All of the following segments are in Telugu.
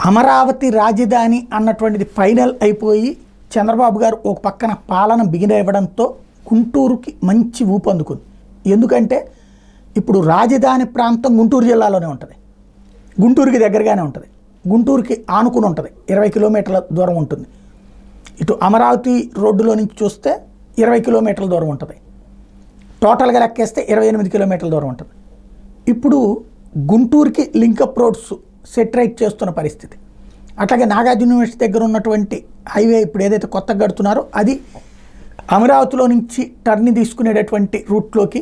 అమరావతి రాజధాని అన్నటువంటిది ఫైనల్ అయిపోయి చంద్రబాబు గారు ఒక పక్కన పాలన బిగినవ్వడంతో గుంటూరుకి మంచి ఊపు అందుకుంది ఎందుకంటే ఇప్పుడు రాజధాని ప్రాంతం గుంటూరు జిల్లాలోనే ఉంటుంది గుంటూరుకి దగ్గరగానే ఉంటుంది గుంటూరుకి ఆనుకుని ఉంటుంది ఇరవై కిలోమీటర్ల దూరం ఉంటుంది ఇటు అమరావతి రోడ్డులో నుంచి చూస్తే ఇరవై కిలోమీటర్ల దూరం ఉంటుంది టోటల్గా లెక్కేస్తే ఇరవై ఎనిమిది కిలోమీటర్ల దూరం ఉంటుంది ఇప్పుడు గుంటూరుకి లింకప్ రోడ్స్ సెటరైట్ చేస్తున్న పరిస్థితి అట్లాగే నాగార్జున యూనివర్సిటీ దగ్గర ఉన్నటువంటి హైవే ఇప్పుడు ఏదైతే కొత్తగా కడుతున్నారో అది అమరావతిలో నుంచి టర్ని తీసుకునేటటువంటి రూట్లోకి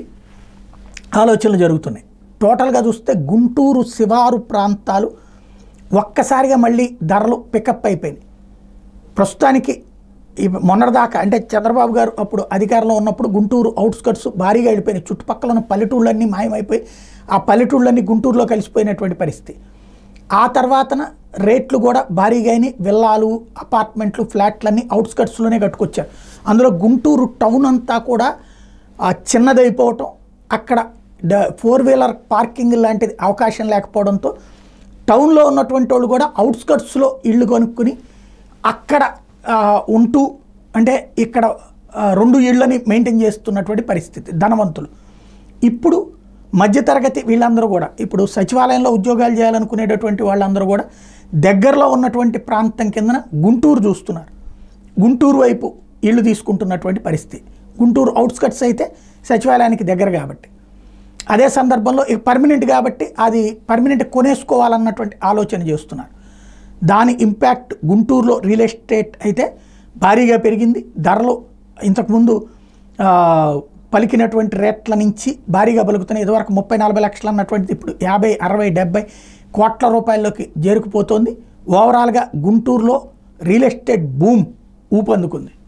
ఆలోచనలు జరుగుతున్నాయి టోటల్గా చూస్తే గుంటూరు శివారు ప్రాంతాలు ఒక్కసారిగా మళ్ళీ ధరలు పికప్ అయిపోయినాయి ప్రస్తుతానికి ఈ మొన్నటిదాకా అంటే చంద్రబాబు గారు అప్పుడు అధికారంలో ఉన్నప్పుడు గుంటూరు అవుట్స్కట్స్ భారీగా వెళ్ళిపోయినాయి చుట్టుపక్కల ఉన్న పల్లెటూళ్ళన్నీ మాయమైపోయి ఆ పల్లెటూళ్ళన్నీ గుంటూరులో కలిసిపోయినటువంటి పరిస్థితి ఆ తర్వాతన రేట్లు కూడా భారీగా అయినాయి విల్లాలు అపార్ట్మెంట్లు ఫ్లాట్లన్నీ అవుట్స్కట్స్లోనే కట్టుకొచ్చారు అందులో గుంటూరు టౌన్ అంతా కూడా ఆ, చిన్నదైపోవటం అక్కడ డ ఫోర్ వీలర్ పార్కింగ్ లాంటిది అవకాశం లేకపోవడంతో టౌన్లో ఉన్నటువంటి వాళ్ళు కూడా అవుట్స్కట్స్లో ఇళ్ళు కొనుక్కుని అక్కడ ఆ, ఉంటూ అంటే ఇక్కడ ఆ, రెండు ఇళ్ళని మెయింటైన్ చేస్తున్నటువంటి పరిస్థితి ధనవంతులు ఇప్పుడు మధ్యతరగతి వీళ్ళందరూ కూడా ఇప్పుడు సచివాలయంలో ఉద్యోగాలు చేయాలనుకునేటటువంటి వాళ్ళందరూ కూడా దగ్గరలో ఉన్నటువంటి ప్రాంతం కిందన గుంటూరు చూస్తున్నారు గుంటూరు వైపు ఇళ్ళు తీసుకుంటున్నటువంటి పరిస్థితి గుంటూరు అవుట్స్కట్స్ అయితే సచివాలయానికి దగ్గర కాబట్టి అదే సందర్భంలో ఇక పర్మనెంట్ కాబట్టి అది పర్మనెంట్ కొనేసుకోవాలన్నటువంటి ఆలోచన చేస్తున్నారు దాని ఇంపాక్ట్ గుంటూరులో రియల్ ఎస్టేట్ అయితే భారీగా పెరిగింది ధరలు ఇంతకుముందు ఆ, పలికినటువంటి రేట్ల నుంచి భారీగా పలుకుతున్నాయి ఇదివరకు ముప్పై నలభై లక్షలు అన్నటువంటిది ఇప్పుడు యాభై అరవై డెబ్బై కోట్ల రూపాయల్లోకి చేరుకుపోతోంది ఓవరాల్గా గుంటూరులో రియల్ ఎస్టేట్ బూమ్ ఊపందుకుంది